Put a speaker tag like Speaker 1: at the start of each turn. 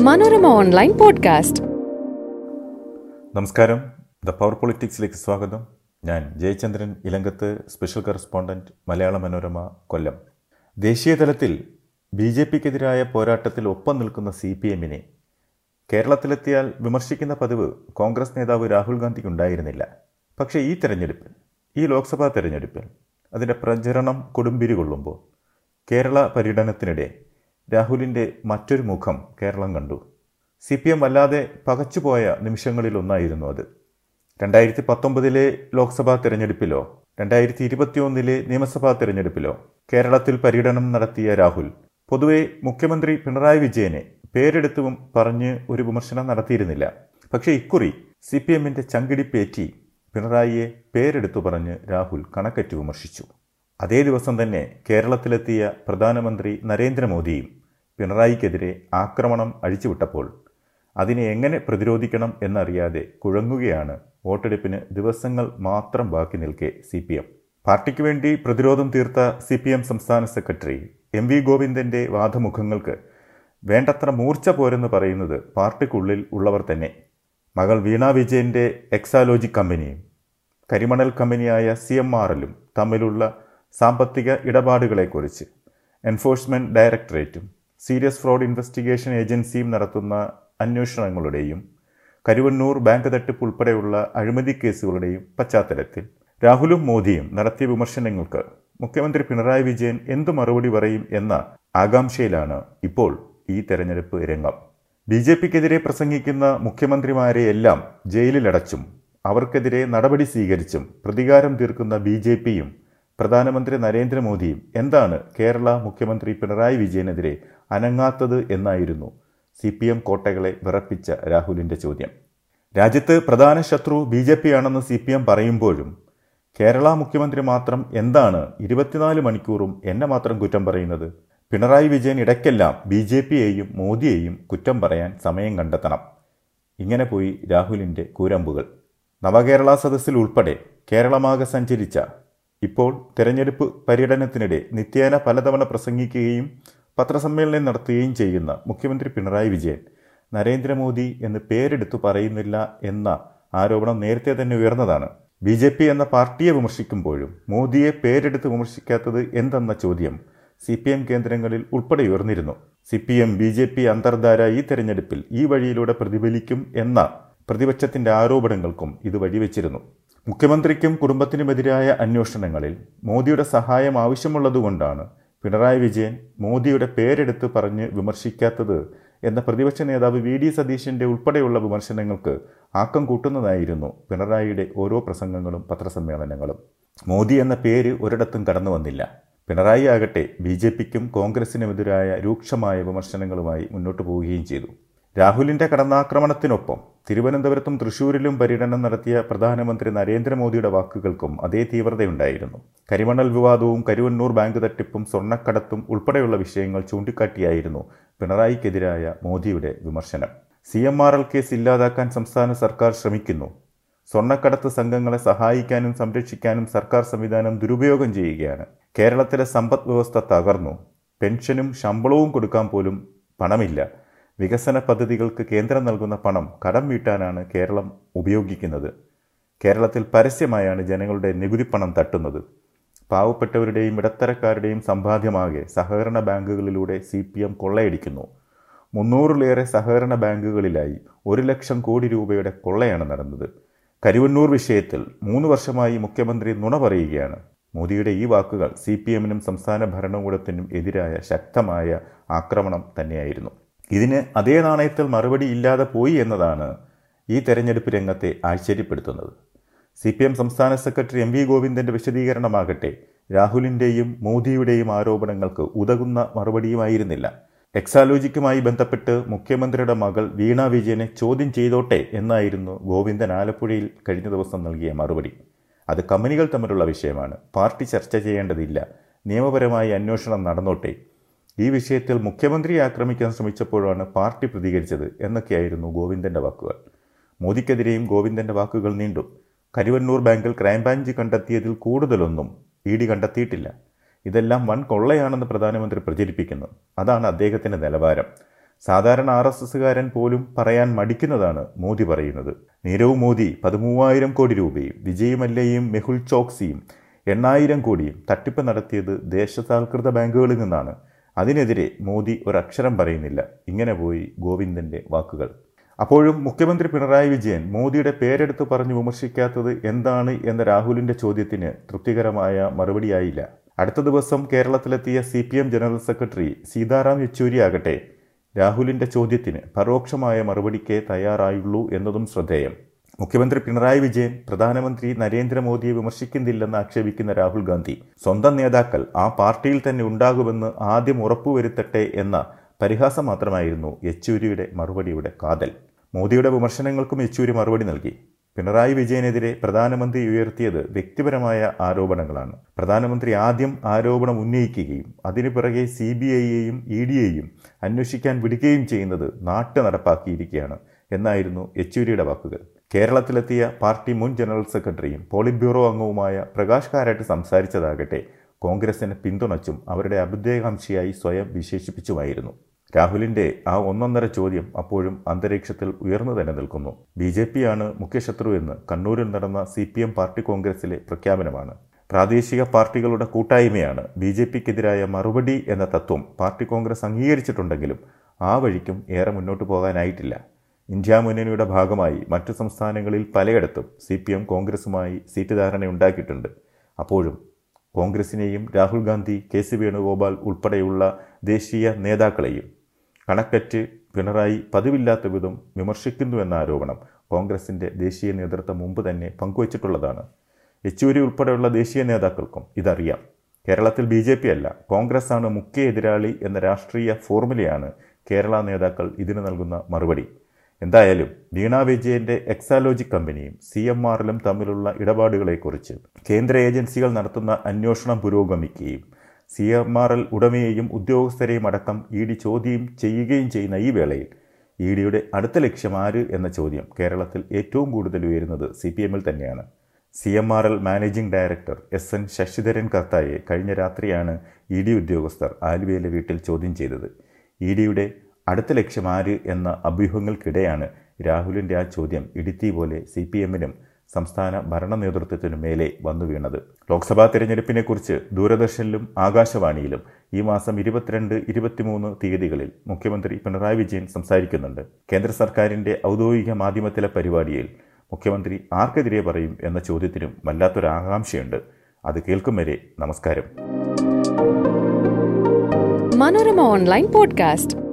Speaker 1: Manorama online podcast
Speaker 2: നമസ്കാരം the power പൊളിറ്റിക്സിലേക്ക് സ്വാഗതം ഞാൻ ജയചന്ദ്രൻ ഇലങ്കത്ത് സ്പെഷ്യൽ കറസ്പോണ്ടന്റ് മലയാള മനോരമ കൊല്ലം ദേശീയ തലത്തിൽ ബി ജെ പിക്കെതിരായ പോരാട്ടത്തിൽ ഒപ്പം നിൽക്കുന്ന സി പി എമ്മിനെ കേരളത്തിലെത്തിയാൽ വിമർശിക്കുന്ന പതിവ് കോൺഗ്രസ് നേതാവ് രാഹുൽ ഗാന്ധിക്ക് ഉണ്ടായിരുന്നില്ല പക്ഷേ ഈ തെരഞ്ഞെടുപ്പിൽ ഈ ലോക്സഭാ തെരഞ്ഞെടുപ്പിൽ അതിൻ്റെ പ്രചരണം കൊടുമ്പിരി കൊള്ളുമ്പോൾ കേരള പര്യടനത്തിനിടെ രാഹുലിൻ്റെ മറ്റൊരു മുഖം കേരളം കണ്ടു സി പി എം വല്ലാതെ പകച്ചുപോയ നിമിഷങ്ങളിലൊന്നായിരുന്നു അത് രണ്ടായിരത്തി പത്തൊമ്പതിലെ ലോക്സഭാ തെരഞ്ഞെടുപ്പിലോ രണ്ടായിരത്തി ഇരുപത്തിയൊന്നിലെ നിയമസഭാ തെരഞ്ഞെടുപ്പിലോ കേരളത്തിൽ പര്യടനം നടത്തിയ രാഹുൽ പൊതുവെ മുഖ്യമന്ത്രി പിണറായി വിജയനെ പേരെടുത്തും പറഞ്ഞ് ഒരു വിമർശനം നടത്തിയിരുന്നില്ല പക്ഷേ ഇക്കുറി സി പി എമ്മിൻ്റെ ചങ്കിടിപ്പേറ്റി പിണറായിയെ പേരെടുത്തു പറഞ്ഞ് രാഹുൽ കണക്കറ്റ് വിമർശിച്ചു അതേ ദിവസം തന്നെ കേരളത്തിലെത്തിയ പ്രധാനമന്ത്രി നരേന്ദ്രമോദിയും പിണറായിക്കെതിരെ ആക്രമണം അഴിച്ചുവിട്ടപ്പോൾ അതിനെ എങ്ങനെ പ്രതിരോധിക്കണം എന്നറിയാതെ കുഴങ്ങുകയാണ് വോട്ടെടുപ്പിന് ദിവസങ്ങൾ മാത്രം ബാക്കി നിൽക്കെ സി പി എം പാർട്ടിക്ക് വേണ്ടി പ്രതിരോധം തീർത്ത സി പി എം സംസ്ഥാന സെക്രട്ടറി എം വി ഗോവിന്ദന്റെ വാദമുഖങ്ങൾക്ക് വേണ്ടത്ര മൂർച്ച പോരെന്ന് പറയുന്നത് പാർട്ടിക്കുള്ളിൽ ഉള്ളവർ തന്നെ മകൾ വീണ വിജയന്റെ എക്സാലോജി കമ്പനിയും കരിമണൽ കമ്പനിയായ സി എം ആർ എല്ലും തമ്മിലുള്ള സാമ്പത്തിക ഇടപാടുകളെക്കുറിച്ച് എൻഫോഴ്സ്മെന്റ് ഡയറക്ടറേറ്റും സീരിയസ് ഫ്രോഡ് ഇൻവെസ്റ്റിഗേഷൻ ഏജൻസിയും നടത്തുന്ന അന്വേഷണങ്ങളുടെയും കരുവണ്ണൂർ ബാങ്ക് തട്ടിപ്പ് ഉൾപ്പെടെയുള്ള അഴിമതി കേസുകളുടെയും പശ്ചാത്തലത്തിൽ രാഹുലും മോദിയും നടത്തിയ വിമർശനങ്ങൾക്ക് മുഖ്യമന്ത്രി പിണറായി വിജയൻ എന്തു മറുപടി പറയും എന്ന ആകാംക്ഷയിലാണ് ഇപ്പോൾ ഈ തെരഞ്ഞെടുപ്പ് രംഗം ബി ജെ പിക്കെതിരെ പ്രസംഗിക്കുന്ന മുഖ്യമന്ത്രിമാരെയെല്ലാം ജയിലിലടച്ചും അവർക്കെതിരെ നടപടി സ്വീകരിച്ചും പ്രതികാരം തീർക്കുന്ന ബി ജെ പിയും പ്രധാനമന്ത്രി നരേന്ദ്രമോദിയും എന്താണ് കേരള മുഖ്യമന്ത്രി പിണറായി വിജയനെതിരെ അനങ്ങാത്തത് എന്നായിരുന്നു സി പി എം കോട്ടകളെ വിറപ്പിച്ച രാഹുലിന്റെ ചോദ്യം രാജ്യത്ത് പ്രധാന ശത്രു ബി ജെ പി ആണെന്ന് സി പി എം പറയുമ്പോഴും കേരള മുഖ്യമന്ത്രി മാത്രം എന്താണ് ഇരുപത്തിനാല് മണിക്കൂറും എന്നെ മാത്രം കുറ്റം പറയുന്നത് പിണറായി വിജയൻ ഇടയ്ക്കെല്ലാം ബി ജെ പിയെയും മോദിയെയും കുറ്റം പറയാൻ സമയം കണ്ടെത്തണം ഇങ്ങനെ പോയി രാഹുലിന്റെ കൂരമ്പുകൾ നവകേരള സദസ്സിൽ ഉൾപ്പെടെ കേരളമാകെ സഞ്ചരിച്ച ഇപ്പോൾ തെരഞ്ഞെടുപ്പ് പര്യടനത്തിനിടെ നിത്യേന പലതവണ പ്രസംഗിക്കുകയും പത്രസമ്മേളനം നടത്തുകയും ചെയ്യുന്ന മുഖ്യമന്ത്രി പിണറായി വിജയൻ നരേന്ദ്രമോദി എന്ന് പേരെടുത്തു പറയുന്നില്ല എന്ന ആരോപണം നേരത്തെ തന്നെ ഉയർന്നതാണ് ബി ജെ പി എന്ന പാർട്ടിയെ വിമർശിക്കുമ്പോഴും മോദിയെ പേരെടുത്ത് വിമർശിക്കാത്തത് എന്തെന്ന ചോദ്യം സി പി എം കേന്ദ്രങ്ങളിൽ ഉൾപ്പെടെ ഉയർന്നിരുന്നു C P M B J P അന്തർധാര ഈ തെരഞ്ഞെടുപ്പിൽ ഈ വഴിയിലൂടെ പ്രതിഫലിക്കും എന്ന പ്രതിപക്ഷത്തിന്റെ ആരോപണങ്ങൾക്കും ഇത് വഴിവെച്ചിരുന്നു മുഖ്യമന്ത്രിക്കും കുടുംബത്തിനുമെതിരായ അന്വേഷണങ്ങളിൽ മോദിയുടെ സഹായം ആവശ്യമുള്ളതുകൊണ്ടാണ് പിണറായി വിജയൻ മോദിയുടെ പേരെടുത്ത് പറഞ്ഞ് വിമർശിക്കാത്തത് എന്ന പ്രതിപക്ഷ നേതാവ് വി ഡി സതീശന്റെ ഉൾപ്പെടെയുള്ള വിമർശനങ്ങൾക്ക് ആക്കം കൂട്ടുന്നതായിരുന്നു പിണറായിയുടെ ഓരോ പ്രസംഗങ്ങളും പത്രസമ്മേളനങ്ങളും മോദി എന്ന പേര് ഒരിടത്തും കടന്നു വന്നില്ല പിണറായി ആകട്ടെ ബി ജെ പിക്കും കോൺഗ്രസിനുമെതിരായ രൂക്ഷമായ വിമർശനങ്ങളുമായി മുന്നോട്ടു പോവുകയും ചെയ്തു രാഹുലിന്റെ കടന്നാക്രമണത്തിനൊപ്പം തിരുവനന്തപുരത്തും തൃശൂരിലും പര്യടനം നടത്തിയ പ്രധാനമന്ത്രി നരേന്ദ്രമോദിയുടെ വാക്കുകൾക്കും അതേ തീവ്രതയുണ്ടായിരുന്നു കരിമണൽ വിവാദവും കരുവന്നൂർ ബാങ്ക് തട്ടിപ്പും സ്വർണ്ണക്കടത്തും ഉൾപ്പെടെയുള്ള വിഷയങ്ങൾ ചൂണ്ടിക്കാട്ടിയായിരുന്നു പിണറായിക്കെതിരായ മോദിയുടെ വിമർശനം C M R L case ഇല്ലാതാക്കാൻ സംസ്ഥാന സർക്കാർ ശ്രമിക്കുന്നു സ്വർണ്ണക്കടത്ത് സംഘങ്ങളെ സഹായിക്കാനും സംരക്ഷിക്കാനും സർക്കാർ സംവിധാനം ദുരുപയോഗം ചെയ്യുകയാണ് കേരളത്തിലെ സമ്പദ് വ്യവസ്ഥ തകർന്നു പെൻഷനും ശമ്പളവും കൊടുക്കാൻ പോലും പണമില്ല വികസന പദ്ധതികൾക്ക് കേന്ദ്രം നൽകുന്ന പണം കടം വീട്ടാനാണ് കേരളം ഉപയോഗിക്കുന്നത് കേരളത്തിൽ പരസ്യമായാണ് ജനങ്ങളുടെ നികുതിപ്പണം തട്ടുന്നത് പാവപ്പെട്ടവരുടെയും ഇടത്തരക്കാരുടെയും സമ്പാദ്യമാകെ സഹകരണ ബാങ്കുകളിലൂടെ സി പി എം കൊള്ളയടിക്കുന്നു മുന്നൂറിലേറെ സഹകരണ ബാങ്കുകളിലായി ഒരു ലക്ഷം കോടി രൂപയുടെ കൊള്ളയാണ് നടന്നത് കരുവന്നൂർ വിഷയത്തിൽ മൂന്ന് വർഷമായി മുഖ്യമന്ത്രി നുണ പറയുകയാണ് മോദിയുടെ ഈ വാക്കുകൾ സി പി എമ്മിനും സംസ്ഥാന ഭരണകൂടത്തിനും എതിരായ ശക്തമായ ആക്രമണം തന്നെയായിരുന്നു ഇതിന് അതേ നാണയത്തിൽ മറുപടി ഇല്ലാതെ പോയി എന്നതാണ് ഈ തെരഞ്ഞെടുപ്പ് രംഗത്തെ ആശ്ചര്യപ്പെടുത്തുന്നത് സി പി എം സംസ്ഥാന സെക്രട്ടറി എം വി ഗോവിന്ദന്റെ വിശദീകരണമാകട്ടെ രാഹുലിന്റെയും മോദിയുടെയും ആരോപണങ്ങൾക്ക് ഉതകുന്ന മറുപടിയുമായിരുന്നില്ല എക്സാലോജിക്കുമായി ബന്ധപ്പെട്ട് മുഖ്യമന്ത്രിയുടെ മകൾ വീണ വിജയനെ ചോദ്യം ചെയ്തോട്ടെ എന്നായിരുന്നു ഗോവിന്ദൻ ആലപ്പുഴയിൽ കഴിഞ്ഞ ദിവസം നൽകിയ മറുപടി അത് കമ്പനികൾ തമ്മിലുള്ള വിഷയമാണ് പാർട്ടി ചർച്ച ചെയ്യേണ്ടതില്ല നിയമപരമായി അന്വേഷണം നടന്നോട്ടെ ഈ വിഷയത്തിൽ മുഖ്യമന്ത്രിയെ ആക്രമിക്കാൻ ശ്രമിച്ചപ്പോഴാണ് പാർട്ടി പ്രതികരിച്ചത് എന്നൊക്കെയായിരുന്നു ഗോവിന്ദന്റെ വാക്കുകൾ മോദിക്കെതിരെയും ഗോവിന്ദന്റെ വാക്കുകൾ നീണ്ടു കരുവന്നൂർ ബാങ്കിൽ ക്രൈംബ്രാഞ്ച് കണ്ടെത്തിയതിൽ കൂടുതലൊന്നും ഇ ഡി കണ്ടെത്തിയിട്ടില്ല ഇതെല്ലാം വൻ കൊള്ളയാണെന്ന് പ്രധാനമന്ത്രി പ്രചരിപ്പിക്കുന്നു അതാണ് അദ്ദേഹത്തിന്റെ നിലവാരം സാധാരണ ആർ എസ് എസുകാരൻ പോലും പറയാൻ മടിക്കുന്നതാണ് മോദി പറയുന്നത് നീരവ് മോദി പതിമൂവായിരം കോടി രൂപയും വിജയ് മല്യയും മെഹുൽ ചോക്സിയും എണ്ണായിരം കോടിയും തട്ടിപ്പ് നടത്തിയത് ദേശസാൽകൃത ബാങ്കുകളിൽ നിന്നാണ് അതിനെതിരെ മോദി ഒരക്ഷരം പറയുന്നില്ല ഇങ്ങനെ പോയി ഗോവിന്ദന്റെ വാക്കുകൾ അപ്പോഴും മുഖ്യമന്ത്രി പിണറായി വിജയൻ മോദിയുടെ പേരെടുത്ത് പറഞ്ഞു വിമർശിക്കാത്തത് എന്താണ് എന്ന രാഹുലിന്റെ ചോദ്യത്തിന് തൃപ്തികരമായ മറുപടിയായില്ല അടുത്ത ദിവസം കേരളത്തിലെത്തിയ C P M general secretary Sitaram Yechury ആകട്ടെ രാഹുലിന്റെ ചോദ്യത്തിന് പരോക്ഷമായ മറുപടിക്കേ തയ്യാറായുള്ളൂ എന്നതും ശ്രദ്ധേയം മുഖ്യമന്ത്രി പിണറായി വിജയൻ പ്രധാനമന്ത്രി നരേന്ദ്രമോദിയെ വിമർശിക്കുന്നില്ലെന്ന് ആക്ഷേപിക്കുന്ന രാഹുൽ ഗാന്ധി സ്വന്തം നേതാക്കൾ ആ പാർട്ടിയിൽ തന്നെ ഉണ്ടാകുമെന്ന് ആദ്യം ഉറപ്പുവരുത്തട്ടെ എന്ന പരിഹാസം മാത്രമായിരുന്നു യെച്ചൂരിയുടെ മറുപടിയുടെ കാതൽ മോദിയുടെ വിമർശനങ്ങൾക്കും യെച്ചൂരി മറുപടി നൽകി പിണറായി വിജയനെതിരെ പ്രധാനമന്ത്രി ഉയർത്തിയത് വ്യക്തിപരമായ ആരോപണങ്ങളാണ് പ്രധാനമന്ത്രി ആദ്യം ആരോപണം ഉന്നയിക്കുകയും അതിനു പിറകെ സി ബി ഐയെയും ഇ ഡിയെയും അന്വേഷിക്കാൻ വിടുകയും ചെയ്യുന്നത് നാട്ടു നടപ്പാക്കിയിരിക്കുകയാണ് എന്നായിരുന്നു യെച്ചൂരിയുടെ വാക്കുകൾ കേരളത്തിലെത്തിയ പാർട്ടി മുൻ ജനറൽ സെക്രട്ടറിയും പോളിറ്റ് ബ്യൂറോ അംഗവുമായ പ്രകാശ് കാരാട്ട് സംസാരിച്ചതാകട്ടെ കോൺഗ്രസിനെ പിന്തുണച്ചും അവരുടെ അഭ്യുദയകാംക്ഷിയായി സ്വയം വിശേഷിപ്പിച്ചുമായിരുന്നു രാഹുലിന്റെ ആ ഒന്നൊന്നര ചോദ്യം അപ്പോഴും അന്തരീക്ഷത്തിൽ ഉയർന്നു തന്നെ നിൽക്കുന്നു ബി ജെ പിയാണ് മുഖ്യശത്രു എന്ന് കണ്ണൂരിൽ നടന്ന സി പി എം പാർട്ടി കോൺഗ്രസിലെ പ്രഖ്യാപനമാണ് പ്രാദേശിക പാർട്ടികളുടെ കൂട്ടായ്മയാണ് ബി ജെ പിക്കെതിരായ മറുപടി എന്ന തത്വം പാർട്ടി കോൺഗ്രസ് അംഗീകരിച്ചിട്ടുണ്ടെങ്കിലും ആ വഴിക്കും ഏറെ മുന്നോട്ട് പോകാനായിട്ടില്ല ഇന്ത്യ മുന്നണിയുടെ ഭാഗമായി മറ്റു സംസ്ഥാനങ്ങളിൽ പലയിടത്തും സി പി എം കോൺഗ്രസുമായി സീറ്റ് ധാരണയുണ്ടാക്കിയിട്ടുണ്ട് അപ്പോഴും കോൺഗ്രസിനെയും രാഹുൽ ഗാന്ധി കെ സി വേണുഗോപാൽ ഉൾപ്പെടെയുള്ള ദേശീയ നേതാക്കളെയും കണക്കറ്റ് പിണറായി പതിവില്ലാത്ത വിധം വിമർശിക്കുന്നുവെന്ന ആരോപണം കോൺഗ്രസിൻ്റെ ദേശീയ നേതൃത്വം മുമ്പ് തന്നെ പങ്കുവച്ചിട്ടുള്ളതാണ് യെച്ചൂരി ഉൾപ്പെടെയുള്ള ദേശീയ നേതാക്കൾക്കും ഇതറിയാം കേരളത്തിൽ ബി ജെ പി അല്ല കോൺഗ്രസ് ആണ് മുഖ്യ എതിരാളി എന്ന രാഷ്ട്രീയ ഫോർമുലയാണ് കേരള നേതാക്കൾ ഇതിന് നൽകുന്ന മറുപടി എന്തായാലും വീണ വിജയന്റെ എക്സാലോജി കമ്പനിയും സി എം ആറിലും തമ്മിലുള്ള ഇടപാടുകളെക്കുറിച്ച് കേന്ദ്ര ഏജൻസികൾ നടത്തുന്ന അന്വേഷണം പുരോഗമിക്കുകയും സി എം ആർ എൽ ഉടമയെയും ഉദ്യോഗസ്ഥരെയും അടക്കം ഇ ഡി ചോദ്യം ചെയ്യുകയും ചെയ്യുന്ന ഈ വേളയിൽ ഇ ഡിയുടെ അടുത്ത ലക്ഷ്യം ആര് എന്ന ചോദ്യം കേരളത്തിൽ ഏറ്റവും കൂടുതൽ ഉയരുന്നത് സി പി എമ്മിൽ തന്നെയാണ് C M R L managing director S N Sasidharan കർത്തായെ കഴിഞ്ഞ രാത്രിയാണ് ഇ ഡി ഉദ്യോഗസ്ഥർ ആലുവയിലെ വീട്ടിൽ ചോദ്യം ചെയ്തത് ഇ ഡിയുടെ അടുത്ത ലക്ഷ്യം ആര് എന്ന അഭ്യൂഹങ്ങൾക്കിടെയാണ് രാഹുലിൻ്റെ ആ ചോദ്യം ഇടുത്തി പോലെ സി പി എമ്മിനും സംസ്ഥാന ഭരണ നേതൃത്വത്തിനു മേലെ വന്നു വീണത് ലോക്സഭാ തെരഞ്ഞെടുപ്പിനെക്കുറിച്ച് ദൂരദർശനിലും ആകാശവാണിയിലും ഈ മാസം ഇരുപത്തിരണ്ട് ഇരുപത്തിമൂന്ന് തീയതികളിൽ മുഖ്യമന്ത്രി പിണറായി വിജയൻ സംസാരിക്കുന്നുണ്ട് കേന്ദ്ര സർക്കാരിൻ്റെ ഔദ്യോഗിക മാധ്യമത്തിലെ പരിപാടിയിൽ മുഖ്യമന്ത്രി ആർക്കെതിരെ പറയും എന്ന ചോദ്യത്തിനും വല്ലാത്തൊരു ആകാംക്ഷയുണ്ട് അത് കേൾക്കും വരെ നമസ്കാരം
Speaker 1: മനോരമ ഓൺലൈൻ പോഡ്കാസ്റ്റ്